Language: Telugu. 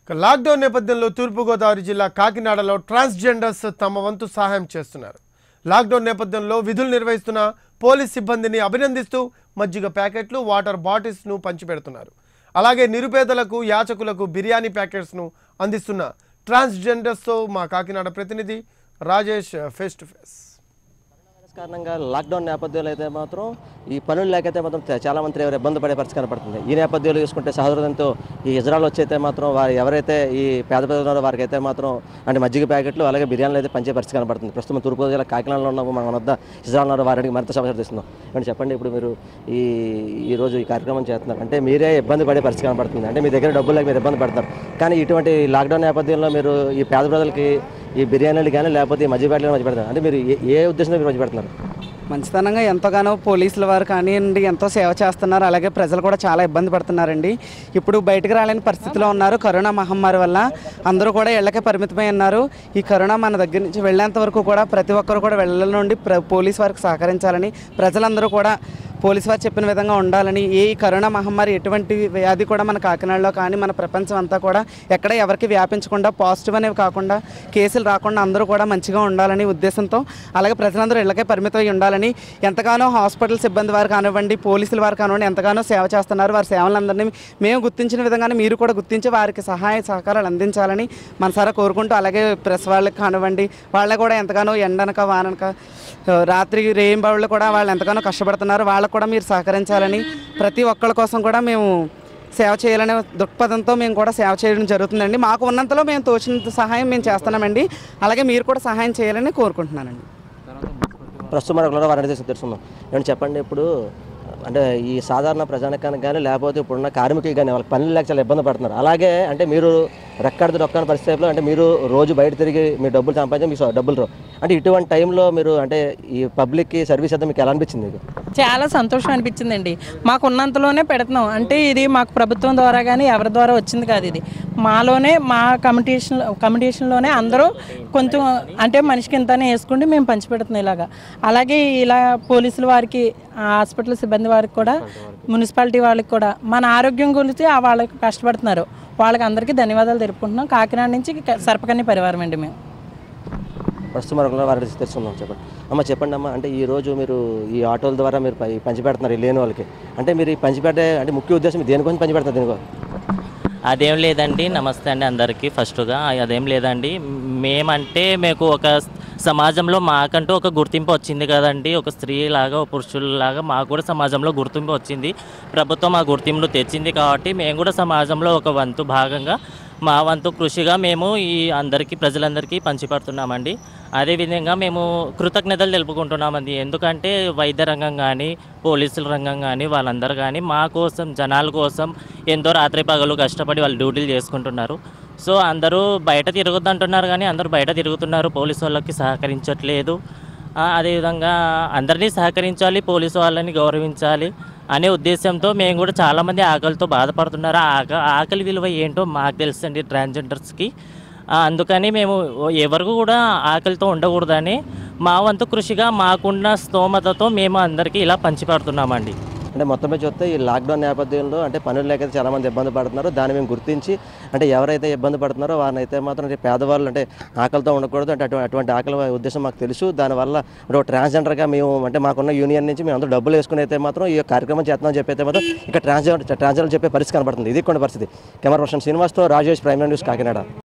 ఇక లాక్డౌన్ నేపథ్యంలో తూర్పుగోదావరి జిల్లా కాకినాడలో ట్రాన్స్జెండర్స్ తమ వంతు సహాయం చేస్తున్నారు లాక్డౌన్ నేపథ్యంలో విధులు నిర్వహిస్తున్న పోలీస్ సిబ్బందిని అభినందిస్తూ మజ్జిగ ప్యాకెట్లు వాటర్ బాటిల్స్ను పంచిపెడుతున్నారు అలాగే నిరుపేదలకు యాచకులకు బిర్యానీ ప్యాకెట్స్ను అందిస్తున్న ట్రాన్స్జెండర్స్తో మా కాకినాడ ప్రతినిధి Rajesh face to face virus కారణంగా లాక్డౌన్ నేపథ్యంలో అయితే మాత్రం ఈ పనులు లేకైతే మాత్రం చా- చాలా మంది ఎవరు ఇబ్బంది పడే పరిస్థితి కనపడుతుంది ఈ నేపథ్యంలో చూసుకుంటే సహోదరులతో ఈ ఇజ్రాయల్ వచ్చి అయితే మాత్రం వారు ఎవరైతే ఈ పేద పేద ఉన్నారో వారికి అయితే మాత్రం అంటే మజ్జిగ ప్యాకెట్లు అలాగే బిర్యానీలు అయితే పంచే పరిస్థితి కనపడుతుంది ప్రస్తుతం తూర్పు జిల్లా కాకినాడలో ఉన్న మన వద్ద ఇజ్రాయల్ ఉన్నారు వారికి మరింత సమాచారం తెస్తున్నాం అంటే చెప్పండి ఇప్పుడు మీరు ఈ ఈ రోజు ఈ కార్యక్రమం చేస్తున్నారు అంటే మీరే ఇబ్బంది పడే పరిస్థితి కనపడుతుంది అంటే మీ దగ్గర డబ్బులు లేక మీరు ఇబ్బంది పడతారు కానీ ఇటువంటి లాక్డౌన్ నేపథ్యంలో మీరు ఈ పేద ప్రజలకి ఈ బిర్యానీలు కానీ లేకపోతే ఈ మజ్జిగ ప్యాకెట్లు మధ్య పెడతారు అంటే మీరు ఏ- ఏ ఉద్దేశంతో మీరు మధ్య పెడుతున్నారు మంచితనంగా ఎంతగానో పోలీసుల వారు కానివ్వండి ఎంతో సేవ చేస్తున్నారు అలాగే ప్రజలు కూడా చాలా ఇబ్బంది పడుతున్నారండి ఇప్పుడు బయటకు రాలేని పరిస్థితిలో ఉన్నారు కరోనా మహమ్మారి వల్ల అందరూ కూడా ఇళ్లకే పరిమితమై ఉన్నారు ఈ కరోనా మన దగ్గర నుంచి వెళ్ళేంత వరకు కూడా ప్రతి ఒక్కరు కూడా వెళ్ళ నుండి ప్ర పోలీస్ వారికి సహకరించాలని ప్రజలందరూ కూడా పోలీసు వారు చెప్పిన విధంగా ఉండాలని ఏ ఈ కరోనా మహమ్మారి ఎటువంటి వ్యాధి కూడా మన కాకినాడలో కానీ మన ప్రపంచం అంతా కూడా ఎక్కడ ఎవరికి వ్యాపించకుండా పాజిటివ్ అనేవి కాకుండా కేసులు రాకుండా అందరూ కూడా మంచిగా ఉండాలని ఉద్దేశంతో అలాగే ప్రజలందరూ ఇళ్ళకే పరిమితమై ఉండాలని ఎంతగానో హాస్పిటల్ సిబ్బంది వారు కానివ్వండి పోలీసుల వారు కానివ్వండి ఎంతగానో సేవ చేస్తున్నారు వారి సేవలందరినీ మేము గుర్తించిన విధంగానే మీరు కూడా గుర్తించి వారికి సహాయ సహకారాలు అందించాలని మనసారా కోరుకుంటూ అలాగే ప్రెస్ వాళ్ళకి కానివ్వండి వాళ్ళే కూడా ఎంతగానో ఎండనక వాననక ఆ, రాత్రి రేయింబళ్ళు కూడా వాళ్ళు ఎంతగానో కష్టపడుతున్నారు వాళ్ళకు కూడా మీరు సహకరించాలని ప్రతి ఒక్కళ్ళ కోసం కూడా మేము సేవ చేయాలనే దృక్పథంతో మేము కూడా సేవ చేయడం జరుగుతుందండి మాకు ఉన్నంతలో మేము తోచినంత సహాయం మేము చేస్తున్నామండి అలాగే మీరు కూడా సహాయం చేయాలని కోరుకుంటున్నానండి ప్రస్తుతం మనకు వారిని తెలిసి తెలుసుకుందాం ఏమంటే చెప్పండి ఇప్పుడు అంటే ఈ సాధారణ ప్రజానికానికి కానీ లేకపోతే ఇప్పుడున్న కార్మికులు కానీ వాళ్ళకి పనులు లేక చాలా ఇబ్బంది పడుతున్నారు అలాగే అంటే మీరు రెక్కడిది రొక్కని పరిస్థితిలో అంటే మీరు రోజు బయట తిరిగి మీ డబ్బులు సంపాదించి మీకు డబ్బులు రావు అంటే ఇటువంటి టైంలో మీరు అంటే ఈ పబ్లిక్కి సర్వీస్ అయితే మీకు ఎలా అనిపించింది మీకు చాలా సంతోషం అనిపించిందండి మాకు ఉన్నంతలోనే పెడుతున్నాం అంటే ఇది మాకు ప్రభుత్వం ద్వారా కానీ ఎవరి ద్వారా వచ్చింది కాదు ఇది మాలోనే మా కమిటీషన్ కమిటీషన్లోనే అందరూ కొంచెం అంటే మనిషికి ఇంతనే వేసుకుంటే మేము పంచిపెడుతున్నాం ఇలాగా అలాగే ఇలా పోలీసుల వారికి ఆ హాస్పిటల్ సిబ్బంది వారికి కూడా మున్సిపాలిటీ వాళ్ళకి కూడా మన ఆరోగ్యం గురించి ఆ వాళ్ళకి కష్టపడుతున్నారు వాళ్ళకి అందరికీ ధన్యవాదాలు తెలుపుకుంటున్నాం కాకినాడ నుంచి సర్పకన్ని పరివారం అండి మేము ప్రస్తుతం మనకు వారిని తెలిసి తెలుసుకుందాం చెప్పండి అమ్మ చెప్పండి అమ్మ అంటే ఈ రోజు మీరు ఈ ఆటోల ద్వారా మీరు ప- ఈ పంచిపెడుతున్నారు ఈ లేని వాళ్ళకి అంటే మీరు ఈ పంచిపెట్టే అంటే ముఖ్య ఉద్దేశం మీరు దేనికోసం పంచిపెడతారు దేనికోసం అదేం లేదండి నమస్తే అండి అందరికీ ఫస్ట్గా అదేం లేదండి మేమంటే మీకు ఒక సమాజంలో మాకంటూ ఒక గుర్తింపు వచ్చింది కదండి ఒక స్త్రీ లాగా ఒక పురుషుల్లాగా మాకు కూడా సమాజంలో గుర్తింపు వచ్చింది ప్రభుత్వం ఆ గుర్తింపును తెచ్చింది కాబట్టి మేము కూడా సమాజంలో ఒక వంతు భాగంగా మా వంతు కృషిగా మేము ఈ అందరికీ ప్రజలందరికీ పంచిపెడుతున్నామండి అదేవిధంగా మేము కృతజ్ఞతలు తెలుపుకుంటున్నామండి ఎందుకంటే వైద్య రంగం కానీ పోలీసుల రంగం కానీ వాళ్ళందరూ కానీ మా కోసం జనాల కోసం ఎంతో రాత్రి పగలు కష్టపడి వాళ్ళు డ్యూటీలు చేసుకుంటున్నారు సో అందరూ బయట తిరగొద్దు అంటున్నారు కానీ అందరూ బయట తిరుగుతున్నారు పోలీసు వాళ్ళకి సహకరించట్లేదు ఆ, అదేవిధంగా అందరినీ సహకరించాలి పోలీసు వాళ్ళని గౌరవించాలి అనే ఉద్దేశంతో మేము కూడా చాలామంది ఆకలితో బాధపడుతున్నారు ఆ ఆక ఆకలి విలువ ఏంటో మాకు తెలుసండి ట్రాన్స్జెండర్స్కి ఆ, అందుకని మేము ఎవరికి కూడా ఆకలితో ఉండకూడదని మా వంతు కృషిగా మాకున్న స్తోమతతో మేము అందరికీ ఇలా పంచిపెడుతున్నామండి అంటే మొత్తం మీద చూస్తే ఈ లాక్డౌన్ నేపథ్యంలో అంటే పనులు లేక చాలా మంది ఇబ్బంది పడుతున్నారు దాన్ని మేము గుర్తించి అంటే ఎవరైతే ఇబ్బంది పడుతున్నారో వారిని అయితే మాత్రం అంటే పేదవాళ్ళు అంటే ఆకలితో ఉండకూడదు అంటే అటువంటి అటువంటి ఆకలి ఉద్దేశం మాకు తెలుసు దానివల్ల అంటే ఒక ట్రాన్స్జెండర్గా మేము అంటే మాకున్న యూనియన్ నుంచి మేము అందరూ డబ్బులు వేసుకుని అయితే మాత్రం ఈ కార్యక్రమం చేస్తున్నాం చెప్పి అయితే మాత్రం ఇక్కడ ట్రాన్స్జెండర్ ట్రాన్స్జెండర్ చెప్పే పరిస్థితి కనబడుతుంది ఇది కొన్ని పరిస్థితి కెమెరా పర్సన్ శ్రీనివాస్తో రాజేష్ ప్రైమ్ న్యూస్ కాకినాడ